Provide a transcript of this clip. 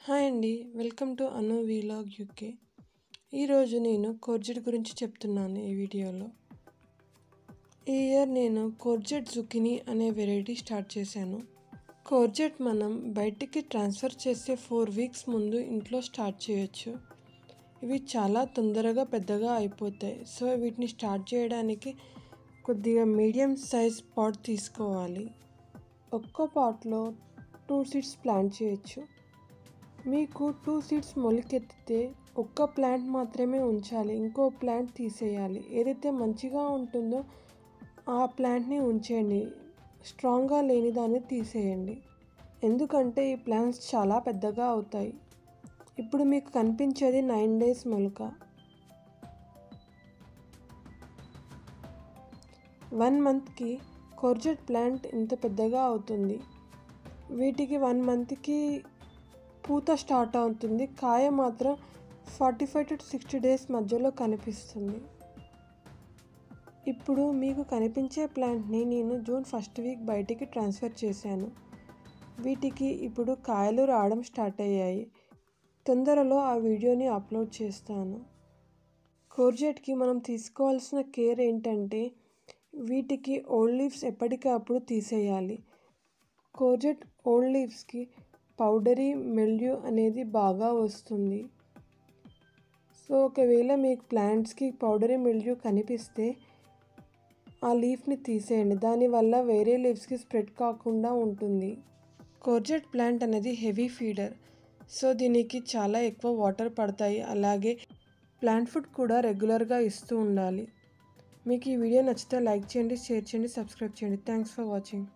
hi అండి welcome to Anu vlog UK ఈరోజు నేను కోర్జెట్ గురించి చెప్తున్నాను ఈ వీడియోలో ఈ ఇయర్ నేను కోర్జెట్ జుకినీ అనే వెరైటీ స్టార్ట్ చేశాను కోర్జెట్ మనం బయటికి ట్రాన్స్ఫర్ చేసే ఫోర్ వీక్స్ ముందు ఇంట్లో స్టార్ట్ చేయొచ్చు ఇవి చాలా తొందరగా పెద్దగా అయిపోతాయి సో వీటిని స్టార్ట్ చేయడానికి కొద్దిగా మీడియం సైజ్ పాట్ తీసుకోవాలి ఒక్కో పాట్లో టూ సీడ్స్ ప్లాంట్ చేయొచ్చు మీకు టూ సీడ్స్ మొలకెత్తితే ఒక్క ప్లాంట్ మాత్రమే ఉంచాలి ఇంకో ప్లాంట్ తీసేయాలి ఏదైతే మంచిగా ఉంటుందో ఆ ప్లాంట్ని ఉంచేయండి స్ట్రాంగ్గా లేని దాన్ని తీసేయండి ఎందుకంటే ఈ ప్లాంట్స్ చాలా పెద్దగా అవుతాయి ఇప్పుడు మీకు కనిపించేది నైన్ డేస్ మొలక వన్ మంత్కి కోర్జెట్ ప్లాంట్ ఇంత పెద్దగా అవుతుంది వీటికి వన్ మంత్కి పూత స్టార్ట్ అవుతుంది కాయ మాత్రం forty five to sixty days మధ్యలో కనిపిస్తుంది ఇప్పుడు మీకు కనిపించే ప్లాంట్ని నేను జూన్ ఫస్ట్ వీక్ బయటికి ట్రాన్స్ఫర్ చేశాను వీటికి ఇప్పుడు కాయలు రావడం స్టార్ట్ అయ్యాయి తొందరలో ఆ వీడియోని అప్లోడ్ చేస్తాను కోర్జెట్కి మనం తీసుకోవాల్సిన కేర్ ఏంటంటే వీటికి ఓల్డ్ లీవ్స్ ఎప్పటికప్పుడు తీసేయాలి కోర్జెట్ ఓల్డ్ లీవ్స్కి పౌడరీ మెల్యూ అనేది బాగా వస్తుంది సో ఒకవేళ మీకు ప్లాంట్స్కి పౌడరీ మెల్యూ కనిపిస్తే ఆ లీఫ్ని తీసేయండి దానివల్ల వేరే లీవ్స్కి స్ప్రెడ్ కాకుండా ఉంటుంది కోర్జెట్ ప్లాంట్ అనేది హెవీ ఫీడర్ సో దీనికి చాలా ఎక్కువ వాటర్ పడతాయి అలాగే ప్లాంట్ ఫుడ్ కూడా రెగ్యులర్గా ఇస్తూ ఉండాలి మీకు ఈ వీడియో నచ్చితే లైక్ చేయండి షేర్ చేయండి సబ్స్క్రైబ్ చేయండి థ్యాంక్స్ ఫర్ వాచింగ్